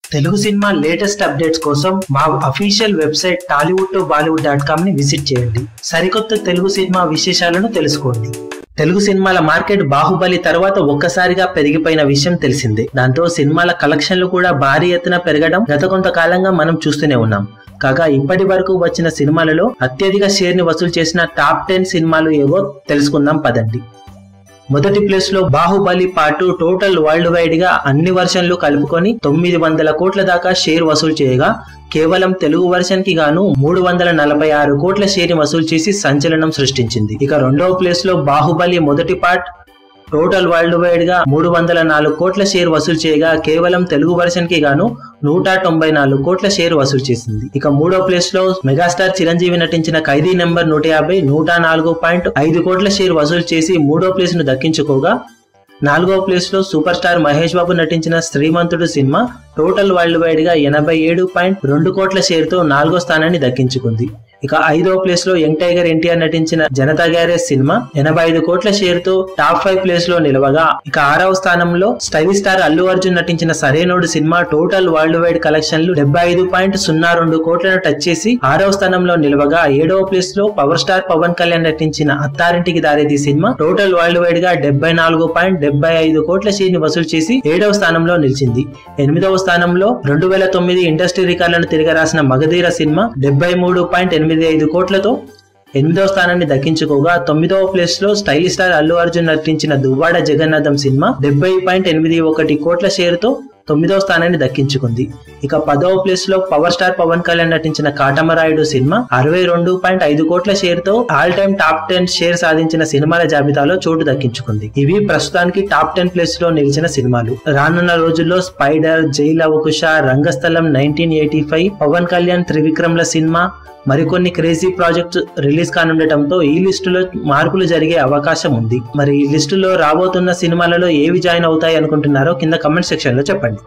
Telugu cinema latest updates కోసం మా official website Tollywood to Bollywood dot com ని visit చేయండి సరికొత్త తెలుగు సినిమా విశేషాలను తెలుసుకోండి తెలుగు సినిమాల మార్కెట్ బాహుబలి తర్వాత ఒక్కసారిగా పెరిగిపోయిన విషయం తెలిసిందే దాంతో సినిమాల కలెక్షన్లు కూడా భారీ ఎత్తున పెరగడం గత కొంతకాలంగా మనం చూస్తూనే ఉన్నాం కాగా ఇప్పటి వరకు వచ్చిన సినిమాలలో అత్యధిక షేర్ ని వసూలు చేసిన టాప్ టెన్ సినిమాలు ఏవో తెలుసుకుందాం పదండి మొదటి ప్లేస్ లో బాహుబలి పాటు టోటల్ వరల్డ్ వైడ్ గా అన్ని వర్షన్లు కలుపుకొని తొమ్మిది వందల కోట్ల దాకా షేర్ వసూలు చేయగా కేవలం తెలుగు వర్షన్ కి గాను మూడు వందల నలభై ఆరు కోట్ల షేర్ ని వసూలు చేసి సంచలనం సృష్టించింది ఇక రెండవ ప్లేస్ లో బాహుబలి మొదటి పార్ట్ టోటల్ వరల్డ్ వైడ్ గా మూడు వందల నాలుగు కోట్ల షేర్ వసూలు చేయగా కేవలం తెలుగు వర్షన్ కి గాను నూట తొంభై నాలుగు కోట్ల షేర్ వసూలు చేసింది ఇక మూడో ప్లేస్ లో మెగాస్టార్ చిరంజీవి నటించిన ఖైదీ నెంబర్ నూట యాభై నూట నాలుగు పాయింట్ ఐదు కోట్ల షేర్ వసూలు చేసి మూడో ప్లేస్ ను దక్కించుకోగా నాలుగో ప్లేస్ లో సూపర్ స్టార్ మహేష్ బాబు నటించిన Srimanthudu cinema total world wide గా ఎనభై ఏడు పాయింట్ రెండు కోట్ల షేర్ తో నాలుగో స్థానాన్ని దక్కించుకుంది ఇక ఐదో ప్లేస్ లో యంగ్ టైగర్ ఎన్టీఆర్ నటించిన జనతా గ్యారేజ్ సినిమా ఎనభై ఐదు కోట్ల షేర్ తో టాప్ ఫైవ్ ప్లేస్ లో నిలవగా ఇక ఆరవ స్థానంలో స్టైలిష్ స్టార్ అల్లు అర్జున్ నటించిన Sarrainodu cinema total world wide కలెక్షన్లు డెబ్బై ఐదు పాయింట్ సున్నా రెండు కోట్లను టచ్ చేసి ఆరవ స్థానంలో నిలవగా ఏడవ ప్లేస్ లో పవర్ స్టార్ పవన్ కళ్యాణ్ నటించిన అత్తారింటికి దారేది సినిమా టోటల్ వరల్డ్ వైడ్ గా డెబ్బై నాలుగు పాయింట్ డెబ్బై ఐదు కోట్ల షేర్ ని వసూలు చేసి ఏడవ స్థానంలో నిలిచింది ఎనిమిదవ స్థానంలో రెండు వేల తొమ్మిది ఇండస్ట్రీ రికార్డులను తిరగరాసిన మగధీర సినిమా డెబ్బై మూడు పాయింట్ ఎనిమిది ఐదు కోట్లతో ఎనిమిదవ స్థానాన్ని దక్కించుకోగా తొమ్మిదవ ప్లేస్ లో స్టైలిష్ స్టార్ అల్లు అర్జున్ నటించిన దువ్వాడ జగన్నాథం సినిమా డెబ్బై పాయింట్ ఎనిమిది ఒకటి కోట్ల షేర్తో తొమ్మిదవ స్థానాన్ని దక్కించుకుంది ఇక పదవ ప్లేస్ లో పవర్ స్టార్ పవన్ కళ్యాణ్ నటించిన కాటమరాయుడు సినిమా అరవై రెండు పాయింట్ ఐదు కోట్ల షేర్ తో all time top ten share సాధించిన సినిమాల జాబితాలో చోటు దక్కించుకుంది ఇవి ప్రస్తుతానికి టాప్ టెన్ ప్లేస్ లో నిలిచిన సినిమాలు రానున్న రోజుల్లో స్పైడర్ జైల్ అవకుశ Rangasthalam nineteen eighty five Pawan Kalyan త్రివిక్రమ్ల సినిమా మరికొన్ని క్రేజీ ప్రాజెక్ట్స్ రిలీజ్ కానుండటంతో ఈ లిస్టులో మార్పులు జరిగే అవకాశం ఉంది మరి ఈ లిస్టులో రాబోతున్న సినిమాలలో ఏవి జాయిన్ అవుతాయి అనుకుంటున్నారో కింద కమెంట్ సెక్షన్ లో చెప్పండి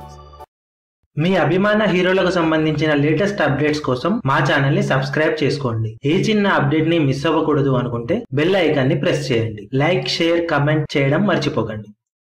మీ అభిమాన హీరోలకు సంబంధించిన లేటెస్ట్ అప్డేట్స్ కోసం మా ఛానల్ ని సబ్స్క్రైబ్ చేసుకోండి ఏ చిన్న అప్డేట్ ని మిస్ అవ్వకూడదు అనుకుంటే బెల్ ఐకాన్ ని ప్రెస్ చేయండి లైక్ షేర్ కమెంట్ చేయడం మర్చిపోకండి